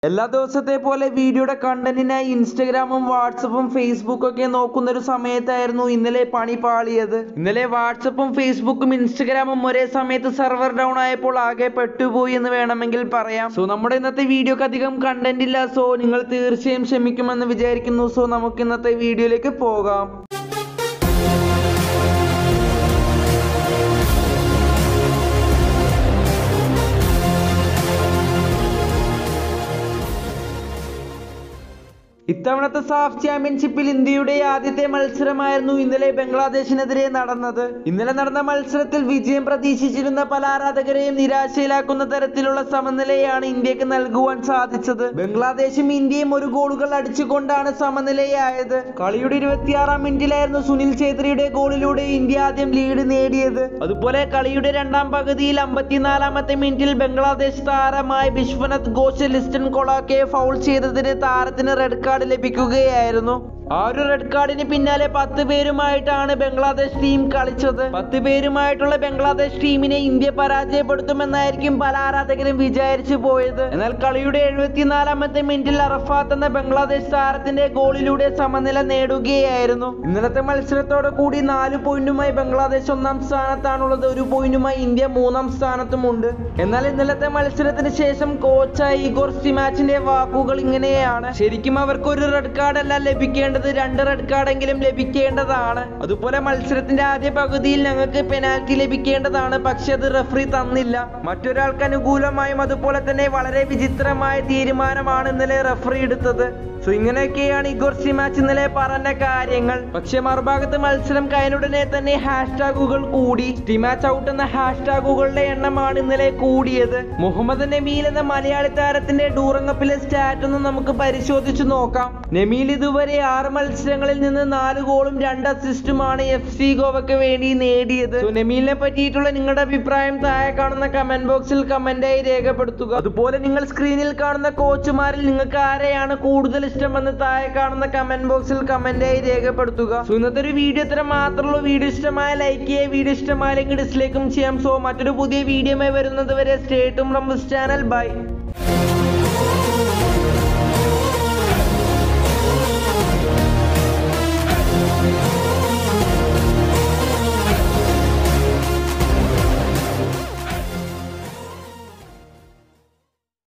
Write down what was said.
എല്ലാ ദിവസത്തെ പോലെ വീഡിയോയുടെ കണ്ടന്റിനായി ഇൻസ്റ്റഗ്രാമും വാട്സപ്പും ഫേസ്ബുക്കും ഒക്കെ നോക്കുന്ന ഒരു സമയത്തായിരുന്നു ഇന്നലെ പണി പാളിയത് ഇന്നലെ വാട്സപ്പും ഫേസ്ബുക്കും ഇൻസ്റ്റഗ്രാമും ഒരേ സമയത്ത് സെർവർ ഡൗൺ ആയപ്പോൾ ആകെ പെട്ടുപോയി എന്ന് വേണമെങ്കിൽ പറയാം സോ നമ്മുടെ ഇന്നത്തെ വീഡിയോക്ക് അധികം കണ്ടന്റ് ഇല്ല സോ നിങ്ങൾ തീർച്ചയായും ക്ഷമിക്കുമെന്ന് വിചാരിക്കുന്നു സോ നമുക്ക് ഇന്നത്തെ വീഡിയോയിലേക്ക് പോകാം ഇത്തവണത്തെ സാഫ് ചാമ്പ്യൻഷിപ്പിൽ ഇന്ത്യയുടെ ആദ്യത്തെ മത്സരമായിരുന്നു ഇന്നലെ ബംഗ്ലാദേശിനെതിരെ നടന്നത് ഇന്നലെ നടന്ന മത്സരത്തിൽ വിജയം പ്രതീക്ഷിച്ചിരുന്ന പല ആരാധകരെയും നിരാശയിലാക്കുന്ന തരത്തിലുള്ള സമനിലയാണ് ഇന്ത്യക്ക് നൽകുവാൻ സാധിച്ചത് ബംഗ്ലാദേശും ഇന്ത്യയും ഒരു ഗോളുകൾ അടിച്ചുകൊണ്ടാണ് സമനിലയായത് കളിയുടെ ഇരുപത്തിയാറാം മിനിറ്റിലായിരുന്നു സുനിൽ ഛേത്രിയുടെ ഗോളിലൂടെ ഇന്ത്യ ആദ്യം ലീഡ് നേടിയത് അതുപോലെ കളിയുടെ രണ്ടാം പകുതിയിൽ അമ്പത്തിനാലാമത്തെ മിനിറ്റിൽ ബംഗ്ലാദേശ് താരമായ വിശ്വനാഥ് ഘോഷ് ലിസ്റ്റൺ കൊളാക്കെ ഫൗൾ ചെയ്തതിന് താരത്തിന് റെഡ് കാർഡ് ലഭിക്കുകയായിരുന്നു ആ ഒരു റെഡ് കാർഡിന് പിന്നാലെ പത്ത് പേരുമായിട്ടാണ് ബംഗ്ലാദേശ് ടീം കളിച്ചത് പത്ത് പേരുമായിട്ടുള്ള ബംഗ്ലാദേശ് ടീമിനെ ഇന്ത്യ പരാജയപ്പെടുത്തുമെന്നായിരിക്കും പല ആരാധകരും വിചാരിച്ചു പോയത് എന്നാൽ കളിയുടെ എഴുപത്തിനാലാമത്തെ മിനിറ്റിൽ അറഫാത്ത് എന്ന ബംഗ്ലാദേശ് താരത്തിന്റെ ഗോളിലൂടെ സമനില നേടുകയായിരുന്നു ഇന്നലത്തെ മത്സരത്തോടെ കൂടി നാല് പോയിന്റുമായി ബംഗ്ലാദേശ് ഒന്നാം സ്ഥാനത്താണുള്ളത് ഒരു പോയിന്റുമായി ഇന്ത്യ മൂന്നാം സ്ഥാനത്തുമുണ്ട് എന്നാൽ ഇന്നലത്തെ മത്സരത്തിന് ശേഷം കോച്ചായ ഇഗോർ സ്റ്റിമാച്ചിന്റെ വാക്കുകൾ ഇങ്ങനെയാണ് ശരിക്കും അവർക്ക് ഒരു റെഡ് കാർഡ് അല്ല ലഭിക്കേണ്ടത് രണ്ട് റെഡ് കാർഡെങ്കിലും ലഭിക്കേണ്ടതാണ് അതുപോലെ മത്സരത്തിന്റെ ആദ്യ പകുതിയിൽ ഞങ്ങൾക്ക് പെനാൽറ്റി ലഭിക്കേണ്ടതാണ് പക്ഷെ അത് റെഫറി തന്നില്ല മറ്റൊരാൾക്ക് അനുകൂലമായും അതുപോലെ തന്നെ വളരെ വിചിത്രമായ തീരുമാനമാണ് ഇന്നലെ റെഫറി എടുത്തത് സോ ഇങ്ങനെയൊക്കെയാണ് ഇഗോർ സിമാച്ച് ഇന്നലെ പറഞ്ഞ കാര്യങ്ങൾ പക്ഷെ മറുഭാഗത്ത് മത്സരം കഴിഞ്ഞുടനെ തന്നെ ഹാഷ്ടാഗുകൾ കൂടി സ്റ്റിമാച്ച് ഔട്ട് എന്ന ഹാഷ്ടാഗുകളുടെ എണ്ണമാണ് ഇന്നലെ കൂടിയത് മുഹമ്മദ് നബീൽ എന്ന മലയാളി താരത്തിന്റെ ഡൂറങ്ങപ്പിലെ സ്റ്റാറ്റ് ഒന്ന് നമുക്ക് പരിശോധിച്ചു നോക്കാം നമീൽ ഇതുവരെ ആറ് മത്സരങ്ങളിൽ നിന്ന് നാല് ഗോളും രണ്ട് അസിസ്റ്റുമാണ് എഫ് സി ഗോവയ്ക്ക് വേണ്ടി നേടിയത് സോ നമീലിനെ പറ്റിയിട്ടുള്ള നിങ്ങളുടെ അഭിപ്രായം താഴെ കാണുന്ന കമന്റ് ബോക്സിൽ കമന്റായി രേഖപ്പെടുത്തുക അതുപോലെ നിങ്ങൾ സ്ക്രീനിൽ കാണുന്ന കോച്ചുമാരിൽ നിങ്ങൾക്ക് ആരെയാണ് കൂടുതൽ ഇഷ്ടമെന്ന് താഴെ കാണുന്ന കമന്റ് ബോക്സിൽ കമന്റായി രേഖപ്പെടുത്തുക സോ ഇന്നത്തെ ഒരു വീഡിയോ ഇത്ര മാത്രമുള്ളൂ വീഡിയോ ഇഷ്ടമായ ലൈക്ക് ചെയ്യുക വീഡിയോ ഇഷ്ടമായില്ലെങ്കിൽ ഡിസ്ലൈക്കും ചെയ്യാം സോ മറ്റൊരു പുതിയ വീഡിയോ വരുന്നത് വരെ സ്റ്റേറ്റും റംബസ് ചാനൽ ബൈ